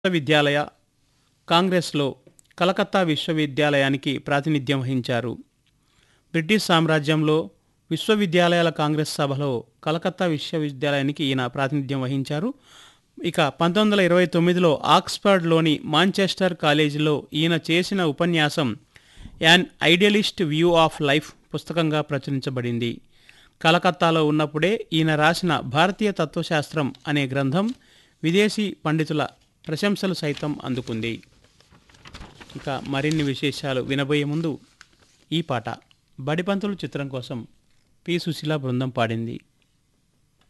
విశ్వవిద్యాలయ కాంగ్రెస్లో కలకత్తా విశ్వవిద్యాలయానికి ప్రాతినిధ్యం వహించారు బ్రిటిష్ సామ్రాజ్యంలో విశ్వవిద్యాలయాల కాంగ్రెస్ సభలో కలకత్తా విశ్వవిద్యాలయానికి ఈయన ప్రాతినిధ్యం వహించారు ఇక పంతొమ్మిది వందల ఇరవై తొమ్మిదిలో ఆక్స్ఫర్డ్లోని మాంచెస్టర్ కాలేజీలో ఈయన చేసిన ఉపన్యాసం an idealist view of life పుస్తకంగా ప్రచురించబడింది కలకత్తాలో ఉన్నప్పుడే ఈయన రాసిన భారతీయ తత్వశాస్త్రం అనే గ్రంథం విదేశీ పండితుల ప్రశంసలు సైతం అందుకుంది ఇక మరిన్ని విశేషాలు వినబోయే ముందు ఈ పాట బడిపంతులు చిత్రం కోసం పి సుశీల బృందం పాడింది